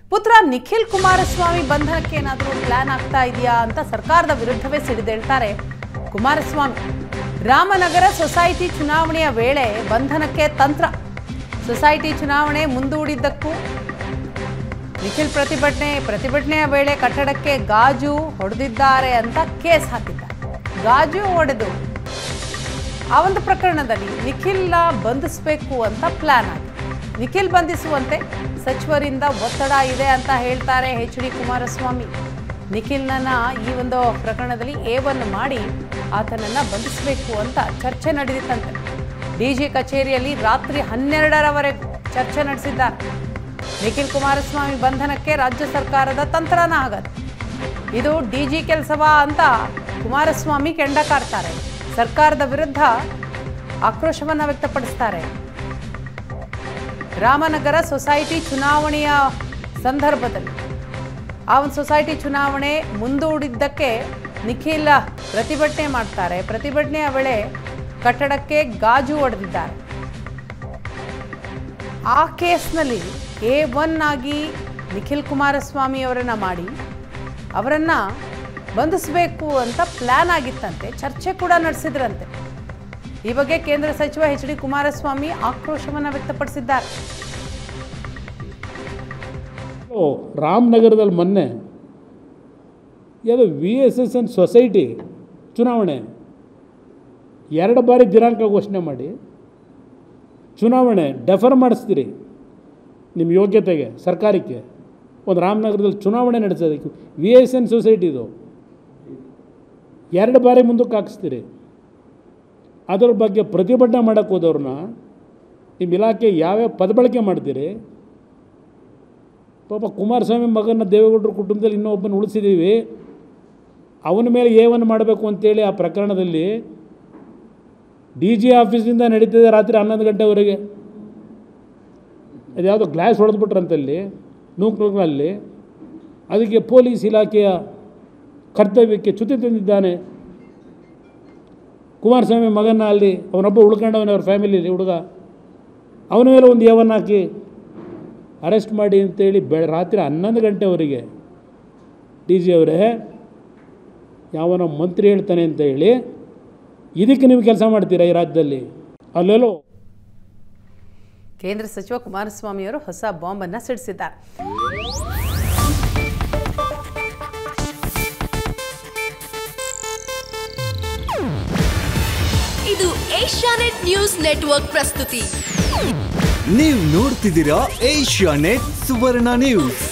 ಪುತ್ರ ನಿಖಿಲ್ ಕುಮಾರಸ್ವಾಮಿ ಬಂಧನಕ್ಕೆ ಏನಾದರೂ ಪ್ಲಾನ್ ಆಗ್ತಾ ಇದೆಯಾ ಅಂತ ಸರ್ಕಾರದ ವಿರುದ್ಧವೇ ಸಿಡಿದೇಳ್ತಾರೆ ಕುಮಾರಸ್ವಾಮಿ ರಾಮನಗರ ಸೊಸೈಟಿ ಚುನಾವಣೆಯ ವೇಳೆ ಬಂಧನಕ್ಕೆ ತಂತ್ರ ಸೊಸೈಟಿ ಚುನಾವಣೆ ಮುಂದೂಡಿದ್ದಕ್ಕೂ ನಿಖಿಲ್ ಪ್ರತಿಭಟನೆ ಪ್ರತಿಭಟನೆಯ ವೇಳೆ ಕಟ್ಟಡಕ್ಕೆ ಗಾಜು ಹೊಡೆದಿದ್ದಾರೆ ಅಂತ ಕೇಸ್ ಹಾಕಿದ್ದಾರೆ ಗಾಜು ಹೊಡೆದು ಆ ಒಂದು ಪ್ರಕರಣದಲ್ಲಿ ನಿಖಿಲ್ನ ಬಂಧಿಸಬೇಕು ಅಂತ ಪ್ಲಾನ್ ಆಗಿದೆ ನಿಖಿಲ್ ಬಂಧಿಸುವಂತೆ ಸಚಿವರಿಂದ ಒತ್ತಡ ಇದೆ ಅಂತ ಹೇಳ್ತಾರೆ ಎಚ್ ಡಿ ಕುಮಾರಸ್ವಾಮಿ ನಿಖಿಲ್ನನ್ನ ಈ ಒಂದು ಪ್ರಕರಣದಲ್ಲಿ ಎ ಒನ್ ಮಾಡಿ ಆತನನ್ನ ಬಂಧಿಸಬೇಕು ಅಂತ ಚರ್ಚೆ ನಡೆದಿತ್ತಂತೆ ಡಿಜಿ ಕಚೇರಿಯಲ್ಲಿ ರಾತ್ರಿ ಹನ್ನೆರಡರವರೆಗೂ ಚರ್ಚೆ ನಡೆಸಿದ್ದಾರೆ ನಿಖಿಲ್ ಕುಮಾರಸ್ವಾಮಿ ಬಂಧನಕ್ಕೆ ರಾಜ್ಯ ಸರ್ಕಾರದ ತಂತ್ರನ ಆಗದು ಇದು ಡಿಜಿ ಕೆಲಸವಾ ಅಂತ ಕುಮಾರಸ್ವಾಮಿ ಕೆಂಡ ಕಾರ್ತಾರೆ ಸರ್ಕಾರದ ವಿರುದ್ಧ ಆಕ್ರೋಶವನ್ನು ವ್ಯಕ್ತಪಡಿಸ್ತಾರೆ ರಾಮನಗರ ಸೊಸೈಟಿ ಚುನಾವಣೆಯ ಸಂದರ್ಭದಲ್ಲಿ ಆ ಒಂದು ಸೊಸೈಟಿ ಚುನಾವಣೆ ಮುಂದೂಡಿದ್ದಕ್ಕೆ ನಿಖಿಲ್ ಪ್ರತಿಭಟನೆ ಮಾಡ್ತಾರೆ ಪ್ರತಿಭಟನೆಯ ವೇಳೆ ಕಟ್ಟಡಕ್ಕೆ ಗಾಜು ಹೊಡೆದಿದ್ದಾರೆ ಆ ಕೇಸ್ನಲ್ಲಿ ಎ ಒನ್ ಆಗಿ ನಿಖಿಲ್ ಕುಮಾರಸ್ವಾಮಿ ಅವರನ್ನು ಮಾಡಿ ಅವರನ್ನು ಬಂಧಿಸಬೇಕು ಅಂತ ಪ್ಲ್ಯಾನ್ ಆಗಿತ್ತಂತೆ ಚರ್ಚೆ ಕೂಡ ನಡೆಸಿದ್ರಂತೆ ಈ ಬಗ್ಗೆ ಕೇಂದ್ರ ಸಚಿವ ಎಚ್ ಡಿ ಕುಮಾರಸ್ವಾಮಿ ಆಕ್ರೋಶವನ್ನು ವ್ಯಕ್ತಪಡಿಸಿದ್ದಾರೆ ಓ ರಾಮನಗರದಲ್ಲಿ ಮೊನ್ನೆ ಯಾವುದೋ V S S N society ಚುನಾವಣೆ ಎರಡು ಬಾರಿ ದಿನಾಂಕ ಘೋಷಣೆ ಮಾಡಿ ಚುನಾವಣೆ ಡೆಫರ್ ಮಾಡಿಸ್ತೀರಿ ನಿಮ್ಮ ಯೋಗ್ಯತೆಗೆ ಸರ್ಕಾರಕ್ಕೆ ಒಂದು ರಾಮನಗರದಲ್ಲಿ ಚುನಾವಣೆ ನಡೆಸೋದಕ್ಕೆ ವಿ ಎಸ್ ಎನ್ ಸೊಸೈಟಿದು ಎರಡು ಬಾರಿ ಮುಂದಕ್ಕೆ ಹಾಕಿಸ್ತೀರಿ ಅದರ ಬಗ್ಗೆ ಪ್ರತಿಭಟನೆ ಮಾಡೋಕ್ಕೆ ಹೋದವ್ರನ್ನ ನಿಮ್ಮ ಇಲಾಖೆ ಯಾವ್ಯಾವ ಪದಬಳಕೆ ಮಾಡ್ತೀರಿ ಪಾಪ ಕುಮಾರಸ್ವಾಮಿ ಮಗನ ದೇವೇಗೌಡರ ಕುಟುಂಬದಲ್ಲಿ ಇನ್ನೊಬ್ಬನ ಉಳಿಸಿದ್ದೀವಿ ಅವನ ಮೇಲೆ ಏವನ್ನು ಮಾಡಬೇಕು ಅಂತೇಳಿ ಆ ಪ್ರಕರಣದಲ್ಲಿ ಡಿ ಜಿ ಆಫೀಸಿಂದ ನಡೀತಿದೆ ರಾತ್ರಿ ಹನ್ನೊಂದು ಗಂಟೆವರೆಗೆ ಅದ್ಯಾವುದೋ ಗ್ಲಾಸ್ ಹೊಡೆದ್ಬಿಟ್ರಂತಲ್ಲಿ ನೂಕು ನೂಕಿನಲ್ಲಿ ಅದಕ್ಕೆ ಪೊಲೀಸ್ ಇಲಾಖೆಯ ಕರ್ತವ್ಯಕ್ಕೆ ಚ್ಯುತಿ ತಂದಿದ್ದಾನೆ ಕುಮಾರಸ್ವಾಮಿ ಮಗನ ಅಲ್ಲಿ ಅವನೊಬ್ಬ ಉಳ್ಕೊಂಡವನ ಅವ್ರ ಫ್ಯಾಮಿಲಿಲಿ ಹುಡುಗ ಅವನ ಮೇಲೆ ಒಂದು ಏವನ್ನು ಹಾಕಿ ಅರೆಸ್ಟ್ ಮಾಡಿ ಅಂತೇಳಿ ಬೆ ರಾತ್ರಿ ಹನ್ನೊಂದು ಗಂಟೆವರೆಗೆ ಡಿ ಜಿ ಅವರೇ ಯಾವನೋ ಮಂತ್ರಿ ಹೇಳ್ತಾನೆ ಅಂತ ಹೇಳಿ ಇದಕ್ಕೆ ನೀವು ಕೆಲಸ ಮಾಡ್ತೀರಾ ಈ ರಾಜ್ಯದಲ್ಲಿ ಅಲ್ಲೆಲ್ಲೋ ಕೇಂದ್ರ ಸಚಿವ ಕುಮಾರಸ್ವಾಮಿ ಅವರು ಹೊಸ ಬಾಂಬನ್ನು ಸಿಡಿಸಿದ್ದಾರೆ ಇದು ಏಷ್ಯಾನೆಟ್ ನ್ಯೂಸ್ ನೆಟ್ವರ್ಕ್ ಪ್ರಸ್ತುತಿ ನೀವು ನೋಡ್ತಿದ್ದೀರಾ ಏಷ್ಯಾ ನೆಟ್ ಸುವರ್ಣ ನ್ಯೂಸ್